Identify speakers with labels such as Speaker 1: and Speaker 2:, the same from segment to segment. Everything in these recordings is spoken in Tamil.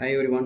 Speaker 1: ஹாய் எவ்ரிவன்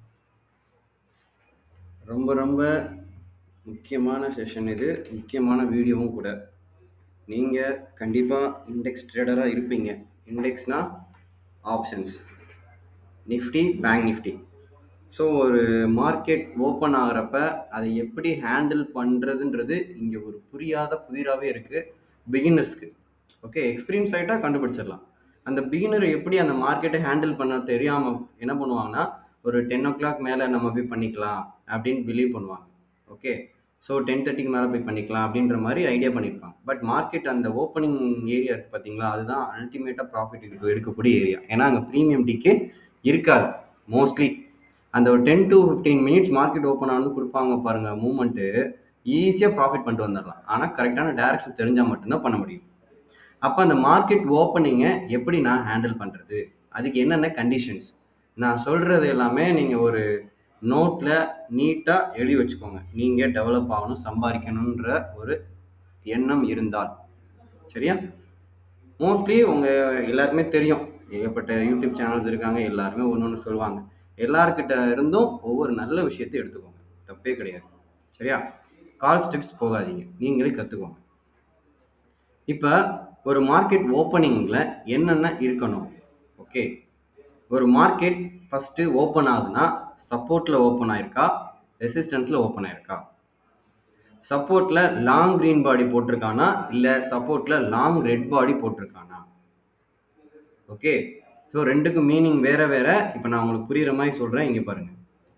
Speaker 1: ரொம்ப ரொம்ப முக்கியமான செஷன் இது முக்கியமான வீடியோவும் கூட நீங்கள் கண்டிப்பாக இண்டெக்ஸ் ட்ரேடராக இருப்பீங்க இண்டெக்ஸ்னால் options Nifty bank Nifty so ஒரு மார்க்கெட் ஓப்பன் ஆகிறப்ப அதை எப்படி ஹேண்டில் பண்ணுறதுன்றது இங்கே ஒரு புரியாத புதிராகவே இருக்குது பிகினர்ஸ்க்கு ஓகே எக்ஸ்பீரியன்ஸ் ஆகிட்டா கண்டுபிடிச்சிடலாம் அந்த பிகினர் எப்படி அந்த மார்க்கெட்டை ஹேண்டில் பண்ண தெரியாமல் என்ன பண்ணுவாங்கன்னா ஒரு டென் ஓ கிளாக் மேலே நம்ம போய் பண்ணிக்கலாம் அப்படின்னு பிலீவ் பண்ணுவாங்க ஓகே ஸோ டென் தேர்ட்டிக்கு மேலே போய் பண்ணிக்கலாம் அப்படின்ற மாதிரி ஐடியா பண்ணியிருப்பாங்க பட் மார்க்கெட் அந்த ஓப்பனிங் ஏரியா இருக்குது பார்த்தீங்களா அதுதான் அல்டிமேட்டாக ப்ராஃபிட் எடுக்கக்கூடிய ஏரியா ஏன்னா அங்கே ப்ரீமியம் டிக்கே இருக்காது மோஸ்ட்லி அந்த ஒரு ten to fifteen minutes market open ஆனது கொடுப்பாங்க பாருங்கள் மூமெண்ட்டு ஈஸியாக ப்ராஃபிட் பண்ணிட்டு வந்துடலாம் ஆனால் கரெக்டான டேரக்ஷன் தெரிஞ்சால் மட்டும்தான் பண்ண முடியும் அப்போ அந்த மார்க்கெட் ஓப்பனிங்கை எப்படி நான் ஹேண்டில் பண்ணுறது அதுக்கு என்னென்ன கண்டிஷன்ஸ் நான் சொல்கிறது எல்லாமே நீங்கள் ஒரு நோட்டில் நீட்டாக எழுதி வச்சுக்கோங்க நீங்கள் டெவலப் ஆகணும் சம்பாதிக்கணுன்ற ஒரு எண்ணம் இருந்தால் சரியா மோஸ்ட்லி உங்கள் எல்லாருக்குமே தெரியும் ஏகப்பட்ட யூடியூப் சேனல்ஸ் இருக்காங்க எல்லாருமே ஒன்று ஒன்று சொல்லுவாங்க எல்லாருக்கிட்ட இருந்தும் ஒவ்வொரு நல்ல விஷயத்தை எடுத்துக்கோங்க தப்பே கிடையாது சரியா கால் ஸ்டெப்ஸ் போகாதீங்க நீங்களே கற்றுக்கோங்க இப்போ ஒரு மார்க்கெட் ஓப்பனிங்கில் என்னென்ன இருக்கணும் ஓகே ஒரு மார்க்கெட் ஃபஸ்ட்டு ஓப்பன் ஆகுதுன்னா சப்போர்ட்டில் ஓப்பன் ஆயிருக்கா ரெசிஸ்டன்ஸில் ஓப்பன் ஆயிருக்கா சப்போர்ட்டில் லாங் க்ரீன் பாடி போட்டிருக்கானா இல்லை சப்போர்ட்டில் லாங் ரெட் பாடி போட்டிருக்கானா ஓகே ஸோ ரெண்டுக்கும் மீனிங் வேற வேற இப்போ நான் உங்களுக்கு புரியுற மாதிரி சொல்கிறேன் இங்கே பாருங்கள்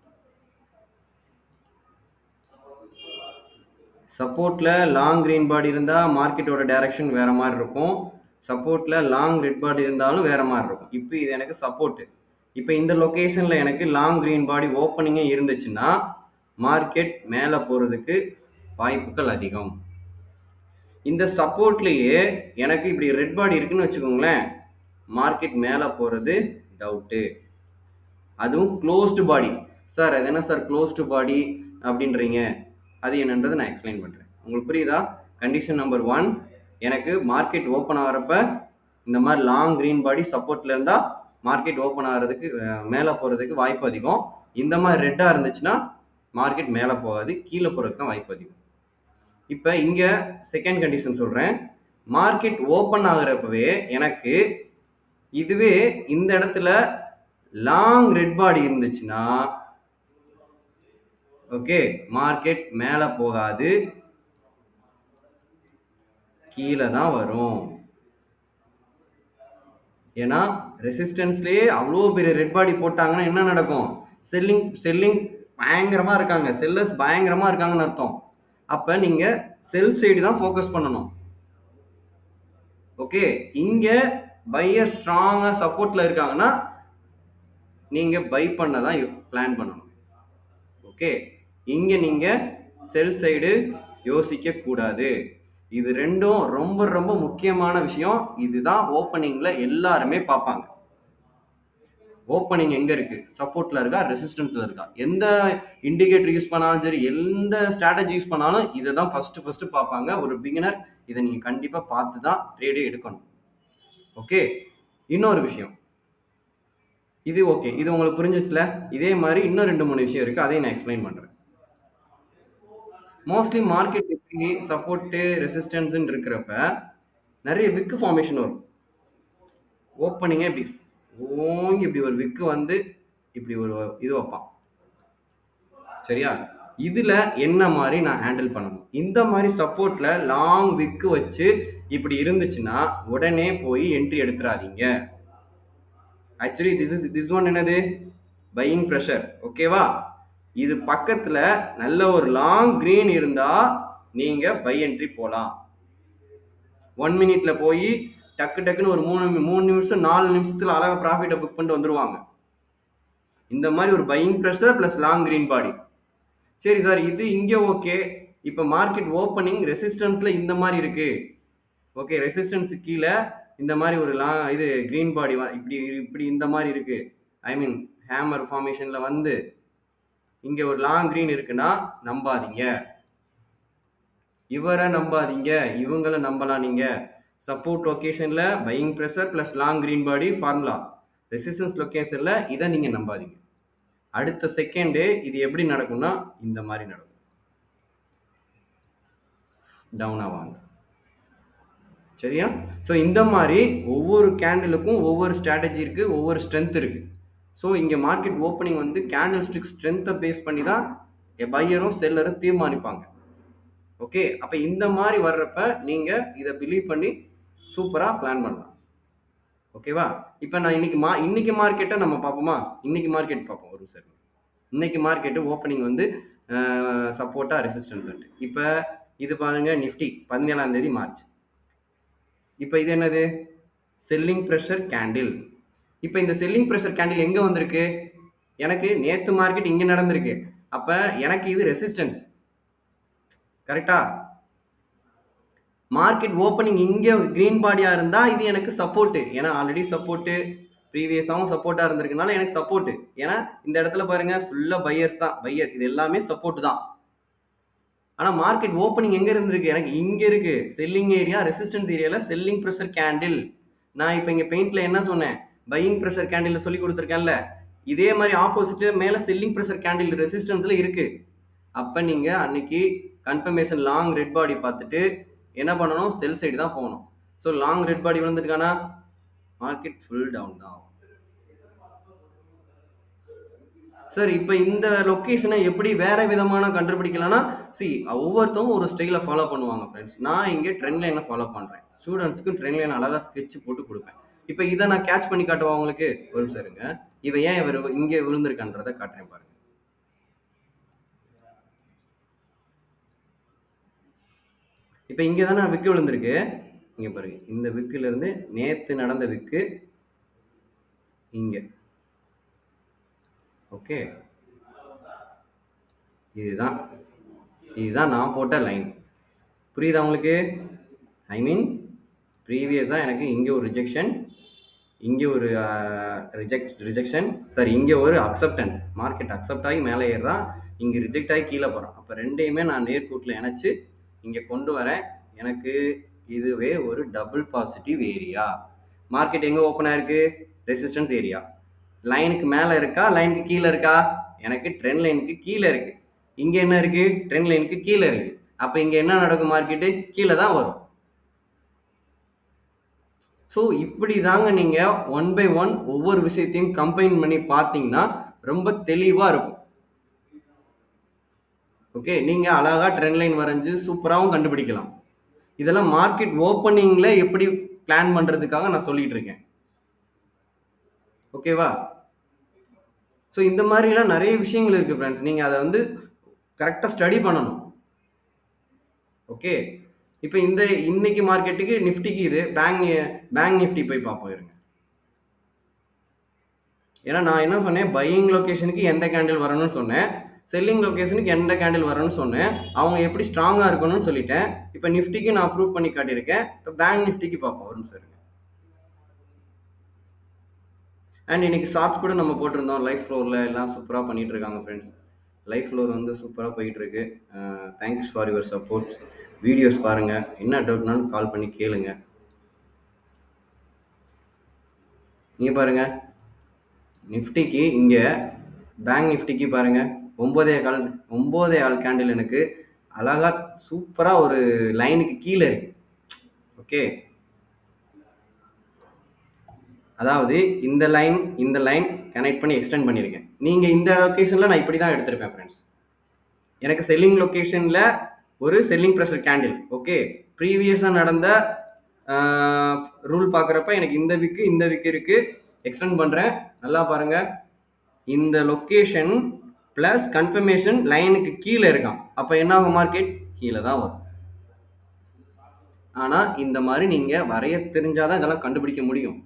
Speaker 1: சப்போர்ட்டில் லாங் க்ரீன் பாடி இருந்தால் மார்க்கெட்டோட டைரக்ஷன் வேறு மாதிரி இருக்கும் சப்போர்ட்டில் லாங் ரெட் பாடி இருந்தாலும் வேறு மாதிரி இருக்கும் இப்போ இது எனக்கு சப்போர்ட்டு இப்போ இந்த லொக்கேஷனில் எனக்கு லாங் க்ரீன் பாடி ஓப்பனிங்கே இருந்துச்சுன்னா மார்க்கெட் மேலே போகிறதுக்கு வாய்ப்புகள் அதிகம் இந்த சப்போர்ட்லேயே எனக்கு இப்படி ரெட் பாடி இருக்குன்னு வச்சுக்கோங்களேன் மார்க்கெட் மேலே போகிறது டவுட்டு அதுவும் க்ளோஸ்டு பாடி சார் அது என்ன சார் க்ளோஸ்டு பாடி அப்படின்றீங்க அது என்னன்றதை நான் எக்ஸ்பிளைன் பண்ணுறேன் உங்களுக்கு புரியுதா கண்டிஷன் நம்பர் ஒன் எனக்கு மார்க்கெட் ஓப்பன் ஆகிறப்ப இந்த மாதிரி லாங் க்ரீன் பாடி சப்போர்ட்டில் இருந்தால் மார்க்கெட் ஓப்பன் ஆகிறதுக்கு மேலே போகிறதுக்கு வாய்ப்பு அதிகம் இந்த மாதிரி ரெட்டாக இருந்துச்சுன்னா மார்க்கெட் மேலே போகாது கீழே போகிறதுக்கு தான் வாய்ப்பு அதிகம் இப்போ இங்கே செகண்ட் கண்டிஷன் சொல்கிறேன் மார்க்கெட் ஓப்பன் ஆகிறப்பவே எனக்கு இதுவே இந்த இடத்துல லாங் ரெட் பாடி இருந்துச்சுன்னா ஓகே மார்க்கெட் மேலே போகாது கீழே தான் வரும் ஏன்னா ரெசிஸ்டன்ஸ்லேயே அவ்வளோ பெரிய ரெட் பாடி போட்டாங்கன்னா என்ன நடக்கும் செல்லிங் செல்லிங் பயங்கரமாக இருக்காங்க செல்லர்ஸ் பயங்கரமாக இருக்காங்கன்னு அர்த்தம் அப்போ நீங்கள் செல் சைடு தான் ஃபோக்கஸ் பண்ணணும் ஓகே இங்கே பையர் ஸ்ட்ராங்காக சப்போர்ட்டில் இருக்காங்கன்னா நீங்கள் பை பண்ண தான் பிளான் பண்ணணும் ஓகே இங்கே நீங்கள் செல் சைடு யோசிக்க கூடாது இது ரெண்டும் ரொம்ப ரொம்ப முக்கியமான விஷயம் இதுதான் ஓப்பனிங்கில் எல்லாருமே பார்ப்பாங்க ஓப்பனிங் எங்கே இருக்குது சப்போர்ட்டில் இருக்கா ரெசிஸ்டன்ஸில் இருக்கா எந்த இண்டிகேட்டர் யூஸ் பண்ணாலும் சரி எந்த ஸ்ட்ராட்டஜி யூஸ் பண்ணாலும் இதை தான் ஃபஸ்ட்டு ஃபஸ்ட்டு பார்ப்பாங்க ஒரு பிகினர் இதை நீங்கள் கண்டிப்பாக பார்த்து தான் ட்ரேடே எடுக்கணும் ஓகே இன்னொரு விஷயம் இது ஓகே இது உங்களுக்கு புரிஞ்சிச்சுல இதே மாதிரி இன்னும் ரெண்டு மூணு விஷயம் இருக்குது அதையும் நான் எக்ஸ்பிளைன் பண்ணுறேன் மோஸ்ட்லி மார்க்கெட் எப்படி சப்போர்ட்டு ரெசிஸ்டன்ஸ்ன்னு இருக்கிறப்ப நிறைய விக்கு ஃபார்மேஷன் வரும் ஓப்பனிங்கே இப்படி ஓங்கி இப்படி ஒரு விக்கு வந்து இப்படி ஒரு இது வைப்பான் சரியா இதில் என்ன மாதிரி நான் ஹேண்டில் பண்ணணும் இந்த மாதிரி சப்போர்ட்டில் லாங் விக்கு வச்சு இப்படி இருந்துச்சுன்னா உடனே போய் என்ட்ரி எடுத்துடாதீங்க actually this is this one என்னது பையிங் ப்ரெஷர் ஓகேவா இது பக்கத்தில் நல்ல ஒரு லாங் க்ரீன் இருந்தால் நீங்கள் பை என்ட்ரி போகலாம் ஒன் மினிட்ல போய் டக்கு டக்குன்னு ஒரு மூணு மூணு நிமிஷம் நாலு நிமிஷத்தில் அழகாக ப்ராஃபிட்டை புக் பண்ணிட்டு வந்துடுவாங்க இந்த மாதிரி ஒரு buying pressure plus long green body சரி சார் இது இங்கே ஓகே இப்போ மார்க்கெட் ஓப்பனிங் ரெசிஸ்டன்ஸில் இந்த மாதிரி இருக்குது ஓகே ரெசிஸ்டன்ஸு கீழே இந்த மாதிரி ஒரு லா இது க்ரீன் பாடி இப்படி இப்படி இந்த மாதிரி இருக்குது ஐ மீன் ஹேமர் ஃபார்மேஷனில் வந்து இங்கே ஒரு லாங் க்ரீன் இருக்குன்னா நம்பாதீங்க இவரை நம்பாதீங்க இவங்கள நம்பலாம் நீங்கள் சப்போர்ட் லொக்கேஷனில் buying pressure plus long green body formula resistance லொக்கேஷனில் இதை நீங்கள் நம்பாதீங்க அடுத்த செகண்டே இது எப்படி நடக்கும்னா இந்த மாதிரி நடக்கும் டவுனாக வாங்க சரியா ஸோ இந்த மாதிரி ஒவ்வொரு கேண்டிலுக்கும் ஒவ்வொரு ஸ்ட்ராட்டஜி இருக்குது ஒவ்வொரு ஸ்ட்ரென்த் இருக்குது ஸோ இங்கே மார்க்கெட் ஓப்பனிங் வந்து கேண்டில் ஸ்டிக் ஸ்ட்ரென்த்தை பேஸ் பண்ணி தான் பையரும் செல்லரும் தீர்மானிப்பாங்க ஓகே அப்போ இந்த மாதிரி வர்றப்ப நீங்கள் இதை பிலீவ் பண்ணி சூப்பராக பிளான் பண்ணலாம் ஓகேவா இப்போ நான் இன்னைக்கு மா இன்னைக்கு மார்க்கெட்டை நம்ம பார்ப்போமா இன்னைக்கு மார்க்கெட் பார்ப்போம் ஒரு சார் இன்னைக்கு மார்க்கெட்டு ஓப்பனிங் வந்து சப்போர்ட்டாக ரெசிஸ்டன்ஸ் உண்டு இப்போ இது பாருங்க நிஃப்டி பதினேழாம் தேதி மார்ச் இப்போ இது என்னது செல்லிங் ப்ரெஷர் கேண்டில் இப்போ இந்த செல்லிங் ப்ரெஷர் கேண்டில் எங்கே வந்திருக்கு எனக்கு நேற்று மார்க்கெட் இங்கே நடந்திருக்கு அப்போ எனக்கு இது ரெசிஸ்டன்ஸ் கரெக்டா மார்க்கெட் ஓப்பனிங் இங்கே க்ரீன் பாடியாக இருந்தால் இது எனக்கு சப்போர்ட்டு ஏன்னா ஆல்ரெடி சப்போர்ட்டு ப்ரீவியஸாகவும் சப்போர்ட்டாக இருந்திருக்கனால எனக்கு சப்போர்ட்டு ஏன்னா இந்த இடத்துல பாருங்க ஃபுல்லாக பையர்ஸ் தான் பையர் இது எல்லாமே சப்போர்ட் தான் ஆனால் மார்க்கெட் ஓப்பனிங் எங்கே இருந்திருக்கு எனக்கு இங்கே இருக்கு செல்லிங் ஏரியா ரெசிஸ்டன்ஸ் ஏரியாவில் செல்லிங் ப்ரெஷர் கேண்டில் நான் இப்போ இங்கே பெயிண்டில் என்ன சொன்னேன் பையிங் ப்ரெஷர் கேண்டில் சொல்லி கொடுத்துருக்கேன்ல இதே மாதிரி ஆப்போசிட் மேலே செல்லிங் ப்ரெஷர் கேண்டில் ரெசிஸ்டன்ஸில் இருக்கு அப்போ நீங்கள் அன்னைக்கு கன்ஃபர்மேஷன் லாங் ரெட் பாடி பார்த்துட்டு என்ன பண்ணணும் செல் சைடு தான் போகணும் ஸோ லாங் ரெட் பாடி விழுந்திருக்கானா மார்க்கெட் ஃபுல் டவுன் தான் ஆகும் சார் இப்போ இந்த லொக்கேஷனை எப்படி வேற விதமான கண்டுபிடிக்கலாம்னா சி ஒவ்வொருத்தவங்க ஒரு ஸ்டைலை ஃபாலோ பண்ணுவாங்க ஃப்ரெண்ட்ஸ் நான் இங்கே ட்ரெண்ட் லைனை ஃபாலோ பண்ணுறேன் ஸ்டூடெண்ட்ஸ்க்கு ட்ரெண்ட் லைன் அழகாக ஸ்கெட்ச் போட்டு கொடுப்பேன் இப்போ இதை நான் கேட்ச் பண்ணி காட்டுவா உங்களுக்கு ஒரு நிமிஷம் இருங்க இவன் ஏன் இவர் இங்கே விழுந்திருக்கான்றதை காட்டுறேன் பாருங்க இப்போ இங்கே தானே விக்கு விழுந்திருக்கு இங்கே பாருங்க இந்த விக்குல இருந்து நேத்து நடந்த விக்கு இங்கே ஓகே இதுதான் இதுதான் நான் போட்ட லைன் புரியுதா உங்களுக்கு ஐ மீன் ப்ரீவியஸாக எனக்கு இங்கே ஒரு ரிஜெக்ஷன் இங்கே ஒரு ரிஜெக்ட் ரிஜெக்ஷன் சாரி இங்கே ஒரு அக்செப்டன்ஸ் மார்க்கெட் அக்செப்ட் ஆகி மேலே ஏறுறான் இங்கே ரிஜெக்ட் ஆகி கீழே போகிறான் அப்போ ரெண்டையுமே நான் நேர்கூட்டில் இணைச்சு இங்கே கொண்டு வரேன் எனக்கு இதுவே ஒரு டபுள் பாசிட்டிவ் ஏரியா மார்க்கெட் எங்கே ஓப்பன் ஆயிருக்கு ரெசிஸ்டன்ஸ் ஏரியா லைனுக்கு மேலே இருக்கா லைனுக்கு கீழே இருக்கா எனக்கு ட்ரெண்ட் லைனுக்கு கீழே இருக்கு இங்கே என்ன இருக்கு ட்ரெண்ட் லைனுக்கு கீழே இருக்கு அப்போ இங்கே என்ன நடக்கும் மார்க்கெட்டு கீழே தான் வரும் ஸோ இப்படி தாங்க நீங்கள் ஒன் பை ஒன் ஒவ்வொரு விஷயத்தையும் கம்பைன் பண்ணி பார்த்தீங்கன்னா ரொம்ப தெளிவாக இருக்கும் ஓகே நீங்கள் அழகாக ட்ரெண்ட் லைன் வரைஞ்சு சூப்பராகவும் கண்டுபிடிக்கலாம் இதெல்லாம் மார்க்கெட் ஓப்பனிங்கில் எப்படி பிளான் பண்ணுறதுக்காக நான் சொல்லிட்டு இருக்கேன் ஓகேவா ஸோ இந்த மாதிரிலாம் நிறைய விஷயங்கள் இருக்குது ஃப்ரெண்ட்ஸ் நீங்கள் அதை வந்து கரெக்டாக ஸ்டடி பண்ணணும் ஓகே இப்போ இந்த இன்னைக்கு மார்க்கெட்டுக்கு நிஃப்டிக்கு இது பேங்க் பேங்க் நிஃப்டி போய் பார்ப்போம் இருங்க ஏன்னா நான் என்ன சொன்னேன் பையிங் லொக்கேஷனுக்கு எந்த கேண்டில் வரணும்னு சொன்னேன் செல்லிங் லொக்கேஷனுக்கு எந்த கேண்டில் வரணும்னு சொன்னேன் அவங்க எப்படி ஸ்ட்ராங்காக இருக்கணும்னு சொல்லிட்டேன் இப்போ நிஃப்டிக்கு நான் ப்ரூவ் பண்ணி காட்டியிருக்கேன் இப்போ பேங்க் நிஃப்டிக்கு பார்ப்போம் ஒரு நிமிஷம் இருங்க அண்ட் இன்னைக்கு ஷார்ட்ஸ் கூட நம்ம போட்டிருந்தோம் லைஃப் ஃப்ளோரில் எல்லாம் சூப்பராக பண்ணிட்டு இருக்காங்க ஃப்ரெண்ட்ஸ் லைஃப் ஃப்ளோர் வந்து சூப்பராக போயிட்டு இருக்கு thanks for your support videos பாருங்க என்ன டவுட்னாலும் கால் பண்ணி கேளுங்க இங்கே பாருங்க நிஃப்டிக்கு இங்கே பேங்க் நிஃப்டிக்கு பாருங்க ஒம்போதே கால் ஒம்போதே ஆள் கேண்டில் எனக்கு அழகா சூப்பராக ஒரு லைனுக்கு கீழே இருக்கு ஓகே அதாவது இந்த லைன் இந்த லைன் கனெக்ட் பண்ணி எக்ஸ்டெண்ட் பண்ணியிருக்கேன் நீங்கள் இந்த லொக்கேஷனில் நான் இப்படி தான் எடுத்திருப்பேன் ஃப்ரெண்ட்ஸ் எனக்கு செல்லிங் லொக்கேஷனில் ஒரு செல்லிங் ப்ரெஷர் கேண்டில் ஓகே ப்ரீவியஸாக நடந்த ரூல் பார்க்குறப்ப எனக்கு இந்த விக்கு இந்த விக்கு இருக்குது எக்ஸ்டெண்ட் பண்ணுறேன் நல்லா பாருங்கள் இந்த லொக்கேஷன் ப்ளஸ் கன்ஃபர்மேஷன் லைனுக்கு கீழே இருக்கான் அப்போ என்ன ஆகும் மார்க்கெட் கீழே தான் வரும் ஆனால் இந்த மாதிரி நீங்கள் வரைய தெரிஞ்சாதான் இதெல்லாம் கண்டுபிடிக்க முடியும்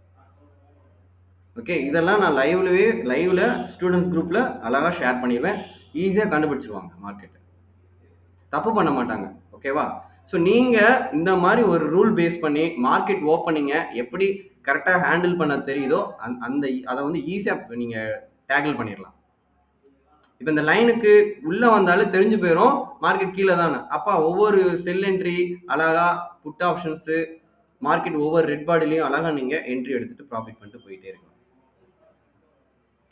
Speaker 1: ஓகே இதெல்லாம் நான் லைவ்லவே லைவ்ல ஸ்டூடெண்ட்ஸ் குரூப்பில் அழகாக ஷேர் பண்ணிடுவேன் ஈஸியாக கண்டுபிடிச்சிருவாங்க மார்க்கெட்டை தப்பு பண்ண மாட்டாங்க ஓகேவா ஸோ நீங்கள் இந்த மாதிரி ஒரு ரூல் பேஸ் பண்ணி மார்க்கெட் ஓப்பனிங்கை எப்படி கரெக்டாக ஹேண்டில் பண்ண தெரியுதோ அந் அந்த அதை வந்து ஈஸியாக நீங்கள் டேக்கிள் பண்ணிடலாம் இப்போ இந்த லைனுக்கு உள்ளே வந்தாலும் தெரிஞ்சு போயிடும் மார்க்கெட் கீழே தானே அப்போ ஒவ்வொரு செல் என்ட்ரி அழகா புட் ஆப்ஷன்ஸு மார்க்கெட் ஒவ்வொரு ரெட் பாடிலையும் அழகாக நீங்கள் என்ட்ரி எடுத்துகிட்டு ப்ராஃபிட் பண்ணிட்டு போயிட்டே இருக்கலாம்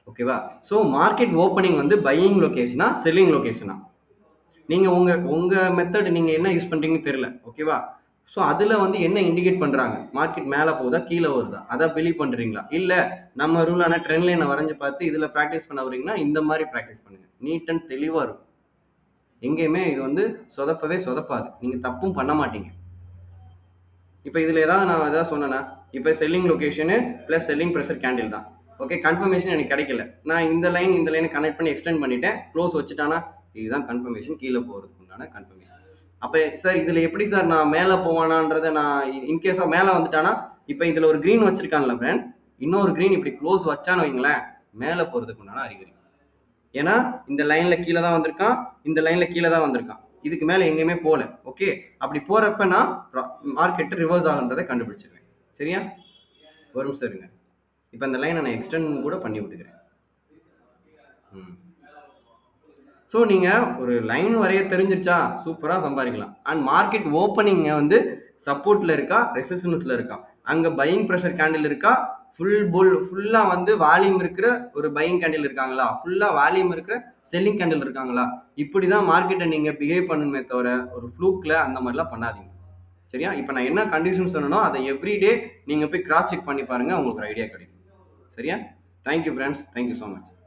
Speaker 1: ஓகேவா ஸோ மார்க்கெட் ஓப்பனிங் வந்து பையிங் லொகேஷனா செல்லிங் லொகேஷனா நீங்கள் உங்கள் உங்கள் மெத்தட் நீங்கள் என்ன யூஸ் பண்ணுறீங்கன்னு தெரியல ஓகேவா ஸோ அதில் வந்து என்ன இண்டிகேட் பண்ணுறாங்க மார்க்கெட் மேலே போகுதா கீழே வருதா அதை பிலீவ் பண்ணுறீங்களா இல்லை நம்ம ரூலான ட்ரெண்ட் லைனை வரைஞ்சு பார்த்து இதில் ப்ராக்டிஸ் பண்ண வரீங்கன்னா இந்த மாதிரி ப்ராக்டிஸ் பண்ணுங்கள் நீட் அண்ட் தெளிவாக இருக்கும் எங்கேயுமே இது வந்து சொதப்பவே சொதப்பாது நீங்கள் தப்பும் பண்ண மாட்டீங்க இப்போ இதில் ஏதாவது நான் எதாவது சொன்னேன்னா இப்போ selling location plus selling pressure candle தான் ஓகே கன்ஃபர்மேஷன் எனக்கு கிடைக்கல நான் இந்த லைன் இந்த லைனை கனெக்ட் பண்ணி எக்ஸ்டெண்ட் பண்ணிட்டேன் க்ளோஸ் வச்சுட்டானா இதுதான் கன்ஃபர்மேஷன் கீழே போகிறதுக்கு உண்டான கன்ஃபர்மேஷன் அப்போ சார் இதில் எப்படி சார் நான் மேலே போவானான்றதை நான் இன்கேஸாக மேலே வந்துட்டானா இப்போ இதில் ஒரு க்ரீன் வச்சிருக்கான்ல ஃப்ரெண்ட்ஸ் இன்னொரு க்ரீன் இப்படி க்ளோஸ் வச்சான்னு வைங்களேன் மேலே போகிறதுக்கு உண்டான அறிகுறி ஏன்னா இந்த லைனில் கீழே தான் வந்திருக்கான் இந்த லைனில் கீழே தான் வந்திருக்கான் இதுக்கு மேலே எங்கேயுமே போகல ஓகே அப்படி போகிறப்ப நான் மார்க்கெட்டு ரிவர்ஸ் ஆகுன்றதை கண்டுபிடிச்சிருவேன் சரியா ஒரு நிமிஷம் இருங்க இப்போ இந்த லைனை நான் எக்ஸ்டெண்ட் கூட பண்ணி விட்டுக்கிறேன் ம் ஸோ நீங்கள் ஒரு லைன் வரைய தெரிஞ்சிருச்சா சூப்பராக சம்பாதிக்கலாம் அண்ட் மார்க்கெட் ஓப்பனிங்கை வந்து சப்போர்ட்டில் இருக்கா ரெசிஸ்டன்ஸில் இருக்கா அங்கே பையிங் ப்ரெஷர் கேண்டில் இருக்கா ஃபுல் புல் ஃபுல்லாக வந்து வால்யூம் இருக்கிற ஒரு பையிங் கேண்டில் இருக்காங்களா ஃபுல்லாக வால்யூம் இருக்கிற செல்லிங் கேண்டில் இருக்காங்களா இப்படி தான் மார்க்கெட்டை நீங்கள் பிஹேவ் பண்ணுமே தவிர ஒரு ஃப்ளூக்கில் அந்த மாதிரிலாம் பண்ணாதீங்க சரியா இப்போ நான் என்ன கண்டிஷன் சொன்னனோ அதை எவ்ரிடே நீங்கள் போய் கிராஸ் செக் பண்ணி பாருங்கள் உங்களுக்கு ஒரு ஐடியா கிடைக்கும் சரியா thank you friends thank you so much